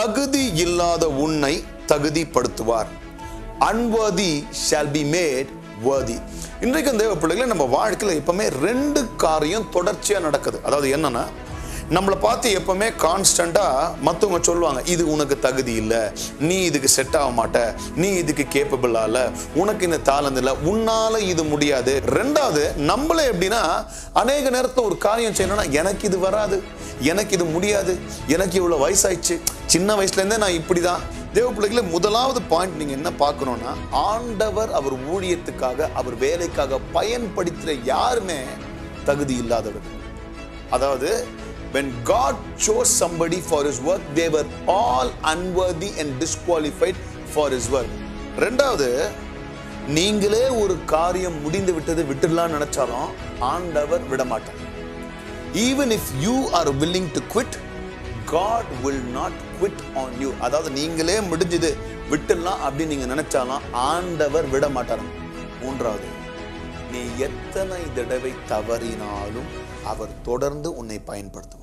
தகுதி இல்லாத உன்னை தகுதிப்படுத்துவார் unworthy shall be made worthy இன்றைக்கு தேவ பிள்ளைகளை நம்ம வாழ்க்கையில் எப்பவுமே ரெண்டு காரியம் தொடர்ச்சியா நடக்குது அதாவது என்னன்னா நம்மளை பார்த்து எப்பவுமே கான்ஸ்டண்டா மற்றவங்க சொல்லுவாங்க இது உனக்கு தகுதி இல்லை நீ இதுக்கு செட் ஆக மாட்ட நீ இதுக்கு கேப்பபிள் ஆல உனக்கு இந்த தாளந்து இல்லை உன்னால இது முடியாது ரெண்டாவது நம்மளே எப்படின்னா அநேக நேரத்தில் ஒரு காரியம் செய்யணும்னா எனக்கு இது வராது எனக்கு இது முடியாது எனக்கு இவ்வளோ வயசாயிடுச்சு சின்ன வயசுலேருந்தே நான் இப்படி தான் தேவ பிள்ளைகளே முதலாவது பாயிண்ட் நீங்க என்ன பார்க்கணும்னா ஆண்டவர் அவர் ஊழியத்துக்காக அவர் வேலைக்காக பயன்படுத்துகிற யாருமே தகுதி இல்லாதவர் அதாவது when God chose somebody for his work they were all unworthy and disqualified for his work ரெண்டாவது நீங்களே ஒரு காரியம் முடிந்து விட்டது விட்டுடலாம்னு நினைச்சாலும் ஆண்டவர் விட மாட்டார் even if you are willing to quit God will not quit on you அதாவது நீங்களே முடிஞ்சது விட்டுடலாம் அப்படின்னு நீங்க நினைச்சாலும் ஆண்டவர் விட மாட்டாராம் மூன்றாவது நீ எத்தனை தடவை தவறினாலும் அவர் தொடர்ந்து உன்னை பயன்படுத்துவார்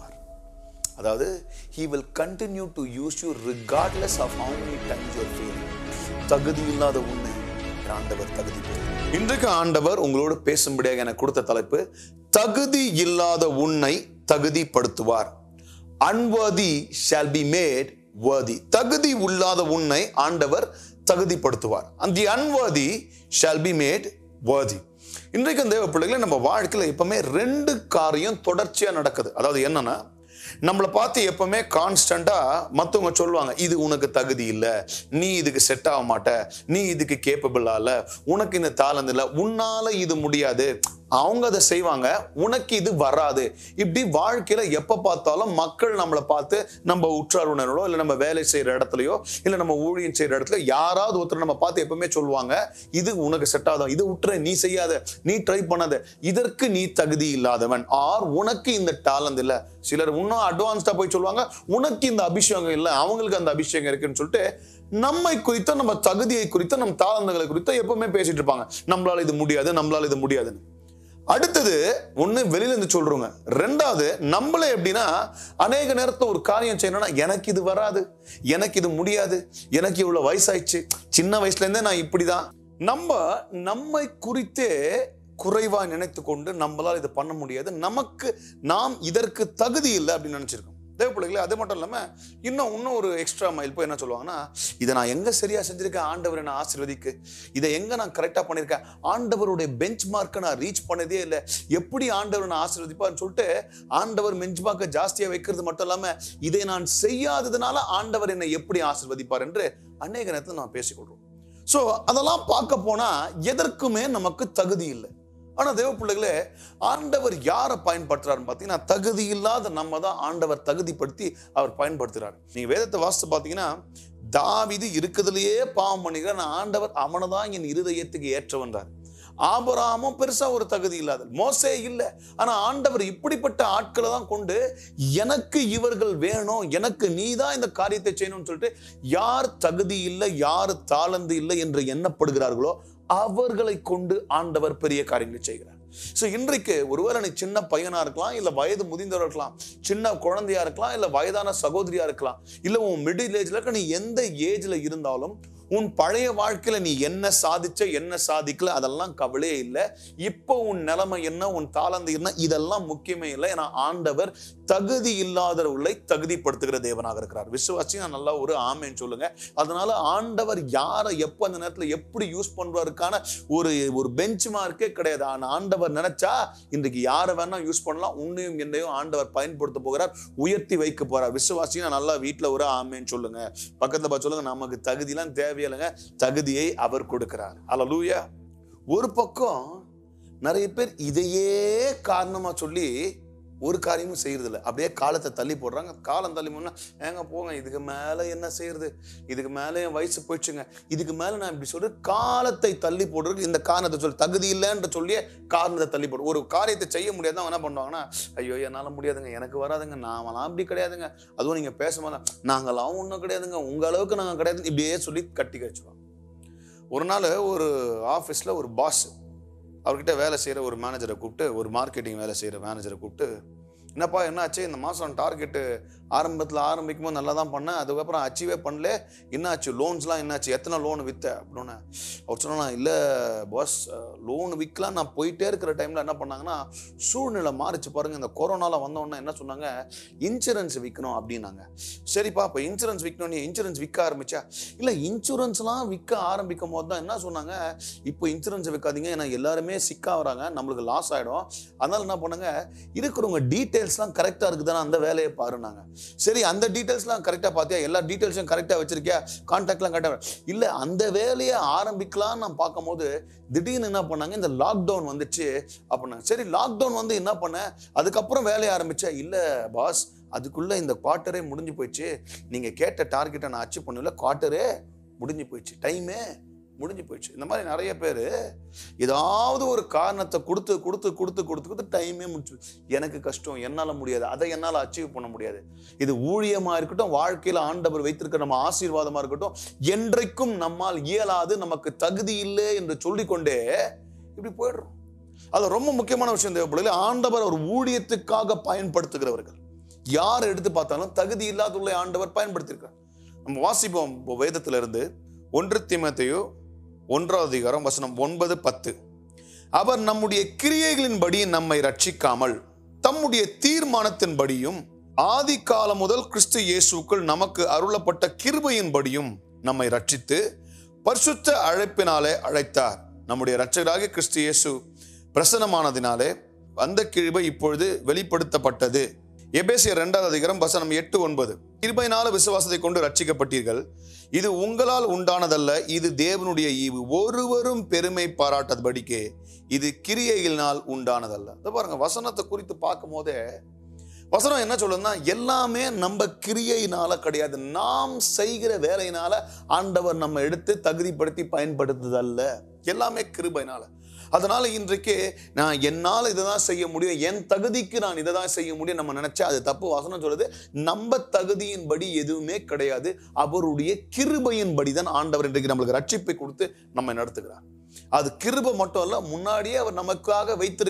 அதாவது he will continue to use you regardless of how many times you are failing தகுதி இல்லாத உன்னை ஆண்டவர் தகுதி இன்றைக்கு ஆண்டவர் உங்களோடு பேசும்படியாக எனக்கு கொடுத்த தலைப்பு தகுதி இல்லாத உன்னை தகுதிப்படுத்துவார் unworthy shall be made worthy தகுதி இல்லாத உன்னை ஆண்டவர் தகுதிப்படுத்துவார் அந்த unworthy shall be made worthy இன்றைக்கு தேவ பிள்ளைகளை நம்ம வாழ்க்கையில் எப்பவுமே ரெண்டு காரியம் தொடர்ச்சியா நடக்குது அதாவது என்னன்னா நம்மளை பார்த்து எப்பவுமே கான்ஸ்டண்டா மற்றவங்க சொல்லுவாங்க இது உனக்கு தகுதி இல்லை நீ இதுக்கு செட் ஆக மாட்ட நீ இதுக்கு கேப்பபிள் ஆல உனக்கு இந்த தாளந்து இல்லை உன்னால இது முடியாது அவங்க அதை செய்வாங்க உனக்கு இது வராது இப்படி வாழ்க்கையில எப்ப பார்த்தாலும் மக்கள் நம்மளை பார்த்து நம்ம உற்றார் உணர்வோ இல்லை நம்ம வேலை செய்யற இடத்துலயோ இல்லை நம்ம ஊழியம் செய்யற இடத்துல யாராவது ஒருத்தர் நம்ம பார்த்து எப்பவுமே சொல்லுவாங்க இது உனக்கு செட் ஆகாத இது உற்ற நீ செய்யாத நீ ட்ரை பண்ணாத இதற்கு நீ தகுதி இல்லாதவன் ஆர் உனக்கு இந்த டேலண்ட் இல்லை சிலர் இன்னும் அட்வான்ஸ்டா போய் சொல்லுவாங்க உனக்கு இந்த அபிஷேகம் இல்லை அவங்களுக்கு அந்த அபிஷேகம் இருக்குன்னு சொல்லிட்டு நம்மை குறித்த நம்ம தகுதியை குறித்த நம்ம தாளந்துகளை குறித்த எப்பவுமே பேசிட்டு இருப்பாங்க நம்மளால இது முடியாது நம்மளால இது முடியாதுன்னு அடுத்தது ஒண்ணு வெளியில இருந்து சொல்றவங்க ரெண்டாவது நம்மளே எப்படின்னா அநேக நேரத்துல ஒரு காரியம் செய்யணும்னா எனக்கு இது வராது எனக்கு இது முடியாது எனக்கு இவ்வளவு வயசாயிடுச்சு சின்ன வயசுல இருந்தே நான் இப்படிதான் நம்ம நம்மை குறித்தே குறைவா நினைத்து கொண்டு நம்மளால் இதை பண்ண முடியாது நமக்கு நாம் இதற்கு தகுதி இல்லை அப்படின்னு நினைச்சிருக்கோம் தேவ பிள்ளைகளே அது மட்டும் இல்லாம இன்னும் இன்னும் ஒரு எக்ஸ்ட்ரா மைல் போய் என்ன சொல்லுவாங்கன்னா இதை நான் எங்க சரியா செஞ்சிருக்கேன் ஆண்டவர் என்ன ஆசீர்வதிக்கு இதை எங்க நான் கரெக்டா பண்ணியிருக்கேன் ஆண்டவருடைய பெஞ்ச் மார்க்கை நான் ரீச் பண்ணதே இல்லை எப்படி ஆண்டவர் நான் ஆசீர்வதிப்பான்னு சொல்லிட்டு ஆண்டவர் பெஞ்ச் மார்க்கை ஜாஸ்தியா வைக்கிறது மட்டும் இல்லாம இதை நான் செய்யாததுனால ஆண்டவர் என்னை எப்படி ஆசீர்வதிப்பார் என்று அநேக நேரத்தில் நான் பேசிக்கொள்றோம் ஸோ அதெல்லாம் பார்க்க போனா எதற்குமே நமக்கு தகுதி இல்லை ஆனா தேவ பிள்ளைகளே ஆண்டவர் யாரை பயன்படுத்துறாருன்னு பார்த்தீங்கன்னா தகுதி இல்லாத நம்ம தான் ஆண்டவர் தகுதிப்படுத்தி அவர் பயன்படுத்துறாரு நீங்க வேதத்தை வாசித்து பார்த்தீங்கன்னா தாவிது இருக்கிறதுலயே பாவம் பண்ணிக்கிற நான் ஆண்டவர் அவனை தான் என் இருதயத்துக்கு ஏற்றவன்றார் ஆபராமும் பெருசா ஒரு தகுதி இல்லாத மோசே இல்லை ஆனா ஆண்டவர் இப்படிப்பட்ட ஆட்களை தான் கொண்டு எனக்கு இவர்கள் வேணும் எனக்கு நீ தான் இந்த காரியத்தை செய்யணும்னு சொல்லிட்டு யார் தகுதி இல்லை யார் தாளந்து இல்லை என்று எண்ணப்படுகிறார்களோ அவர்களை கொண்டு ஆண்டவர் பெரிய காரியங்களை செய்கிறார் ஸோ இன்றைக்கு ஒருவேளை நீ சின்ன பையனா இருக்கலாம் இல்ல வயது முதிர்ந்தவரா இருக்கலாம் சின்ன குழந்தையா இருக்கலாம் இல்ல வயதான சகோதரியா இருக்கலாம் இல்ல உன் மிடில் ஏஜ்ல இருக்க நீ எந்த ஏஜ்ல இருந்தாலும் உன் பழைய வாழ்க்கையில நீ என்ன சாதிச்ச என்ன சாதிக்கல அதெல்லாம் கவலையே இல்லை இப்போ உன் நிலைமை என்ன உன் தாளந்து என்ன இதெல்லாம் முக்கியமே இல்லை ஏன்னா ஆண்டவர் தகுதி இல்லாதவர்களை தகுதிப்படுத்துகிற தேவனாக இருக்கிறார் விசுவாசியா நல்லா ஒரு ஆமேன்னு சொல்லுங்க அதனால ஆண்டவர் யாரை எப்போ அந்த நேரத்துல எப்படி யூஸ் பண்றதுக்கான ஒரு ஒரு பெஞ்ச் மார்க்கே கிடையாது ஆனா ஆண்டவர் நினைச்சா இன்றைக்கு யாரை வேணா யூஸ் பண்ணலாம் உன்னையும் என்னையும் ஆண்டவர் பயன்படுத்த போகிறார் உயர்த்தி வைக்க போறார் விசுவாசியா நல்லா வீட்டுல ஒரு ஆமேன்னு சொல்லுங்க பக்கத்துல பார்த்து சொல்லுங்க நமக்கு தகுதியெல்லாம் தேவையில்லைங்க தகுதியை அவர் கொடுக்கிறார் அல்லூயா ஒரு பக்கம் நிறைய பேர் இதையே காரணமா சொல்லி ஒரு காரியமும் செய்யறதில்ல அப்படியே காலத்தை தள்ளி போடுறாங்க காலம் தள்ளி போனா ஏங்க போங்க இதுக்கு மேல என்ன செய்யறது இதுக்கு மேல என் வயசு போயிடுச்சுங்க இதுக்கு மேல நான் இப்படி சொல்றது காலத்தை தள்ளி போடுறதுக்கு இந்த காரணத்தை சொல்லி தகுதி இல்லைன்ற சொல்லியே காரணத்தை தள்ளி போடு ஒரு காரியத்தை செய்ய முடியாது என்ன பண்ணுவாங்கன்னா ஐயோ என்னால முடியாதுங்க எனக்கு வராதுங்க நாமெல்லாம் அப்படி கிடையாதுங்க அதுவும் நீங்க பேசும்போது நாங்களாம் ஒன்றும் கிடையாதுங்க உங்க அளவுக்கு நாங்கள் கிடையாது இப்படியே சொல்லி கட்டி கழிச்சுவாங்க ஒரு நாள் ஒரு ஆஃபீஸில் ஒரு பாஸ் அவர்கிட்ட வேலை செய்கிற ஒரு மேனேஜரை கூப்பிட்டு ஒரு மார்க்கெட்டிங் வேலை செய்கிற மேனேஜரை கூப்பிட்டு என்னப்பா என்னாச்சு இந்த மாதம் டார்கெட்டு ஆரம்பத்தில் ஆரம்பிக்கும் போது நல்லா தான் பண்ணேன் அதுக்கப்புறம் அச்சீவே பண்ணல என்னாச்சு லோன்ஸ்லாம் என்னாச்சு எத்தனை லோன் வித்த அப்படின்னு அவர் சொன்னா இல்லை பாஸ் லோன் விற்கலாம் நான் போயிட்டே இருக்கிற டைமில் என்ன பண்ணாங்கன்னா சூழ்நிலை மாறிச்சு பாருங்க இந்த கொரோனால வந்தோடனே என்ன சொன்னாங்க இன்சூரன்ஸ் விற்கணும் அப்படின்னாங்க சரிப்பா இப்போ இன்சூரன்ஸ் விற்கணும் நீ இன்சூரன்ஸ் விற்க ஆரம்பிச்சா இல்லை இன்சூரன்ஸ்லாம் விற்க ஆரம்பிக்கும் போது தான் என்ன சொன்னாங்க இப்போ இன்சூரன்ஸ் விற்காதீங்க ஏன்னா எல்லாருமே சிக்கா வராங்க நம்மளுக்கு லாஸ் ஆகிடும் அதனால என்ன பண்ணுங்க இருக்கிறவங்க டீட்டெயில்ஸ்லாம் கரெக்டாக இருக்குதானே அந்த வேலையை பாருனாங்க சரி அந்த டீட்டெயில்ஸ்லாம் கரெக்டாக பார்த்தியா எல்லா டீட்டெயில்ஸும் கரெக்டாக வச்சிருக்கியா கான்டாக்ட்லாம் கரெக்டாக இல்லை அந்த வேலையை ஆரம்பிக்கலாம்னு நான் பார்க்கும்போது திடீர்னு என்ன பண்ணாங்க இந்த லாக்டவுன் வந்துச்சு அப்படின்னாங்க சரி லாக்டவுன் வந்து என்ன பண்ண அதுக்கப்புறம் வேலையை ஆரம்பிச்சா இல்லை பாஸ் அதுக்குள்ள இந்த குவார்ட்டரே முடிஞ்சு போயிடுச்சு நீங்க கேட்ட டார்கெட்டை நான் அச்சீவ் பண்ணல குவார்ட்டரே முடிஞ்சு போயிடுச்சு டைமே முடிஞ்சு போயிடுச்சு இந்த மாதிரி நிறைய பேர் ஏதாவது ஒரு காரணத்தை கொடுத்து கொடுத்து கொடுத்து கொடுத்து கொடுத்து டைமே முடிச்சு எனக்கு கஷ்டம் என்னால் முடியாது அதை என்னால் அச்சீவ் பண்ண முடியாது இது ஊழியமாக இருக்கட்டும் வாழ்க்கையில் ஆண்டவர் வைத்திருக்க நம்ம ஆசீர்வாதமாக இருக்கட்டும் என்றைக்கும் நம்மால் இயலாது நமக்கு தகுதி இல்லை என்று சொல்லிக்கொண்டே இப்படி போயிடுறோம் அது ரொம்ப முக்கியமான விஷயம் தேவைப்படல ஆண்டவர் ஒரு ஊழியத்துக்காக பயன்படுத்துகிறவர்கள் யார் எடுத்து பார்த்தாலும் தகுதி இல்லாதுள்ள ஆண்டவர் பயன்படுத்தியிருக்கார் நம்ம வாசிப்போம் இப்போ வேதத்துல இருந்து ஒன்று தீமத்தையோ ஒன்றாவது அதிகாரம் வசனம் ஒன்பது பத்து அவர் நம்முடைய கிரியைகளின்படி நம்மை ரட்சிக்காமல் தம்முடைய தீர்மானத்தின்படியும் ஆதி காலம் முதல் கிறிஸ்து இயேசுக்குள் நமக்கு அருளப்பட்ட கிருபையின்படியும் நம்மை ரட்சித்து பரிசுத்த அழைப்பினாலே அழைத்தார் நம்முடைய இரட்சகராகிய கிறிஸ்து இயேசு பிரசனமானதினாலே அந்த கிருபை இப்பொழுது வெளிப்படுத்தப்பட்டது எபேசியர் இரண்டாவது அதிகாரம் வசனம் எட்டு ஒன்பது கிருபையினால விசுவாசத்தை கொண்டு ரட்சிக்கப்பட்டீர்கள் இது உங்களால் உண்டானதல்ல இது தேவனுடைய ஈவு ஒருவரும் பெருமை பாராட்டபடிக்கே இது கிரியைகளினால் உண்டானதல்ல இதோ பாருங்க வசனத்தை குறித்து பார்க்கும் போதே வசனம் என்ன சொல்லுதுன்னா எல்லாமே நம்ம கிரியையினால கிடையாது நாம் செய்கிற வேலையினால ஆண்டவர் நம்ம எடுத்து தகுதிப்படுத்தி பயன்படுத்துதல்ல எல்லாமே கிருபைனால அதனால இன்றைக்கு நான் என்னால் இதை தான் செய்ய முடியும் என் தகுதிக்கு நான் இதை தான் செய்ய முடியும் நம்ம நினைச்சா அது தப்பு வசனம் சொல்லுது நம்ம தகுதியின்படி எதுவுமே கிடையாது அவருடைய கிருபையின்படி தான் ஆண்டவர் இன்றைக்கு நம்மளுக்கு ரட்சிப்பை கொடுத்து நம்ம நடத்துகிறார் அது கிருபை மட்டும் இல்ல முன்னாடியே அவர் நமக்காக வைத்திருக்க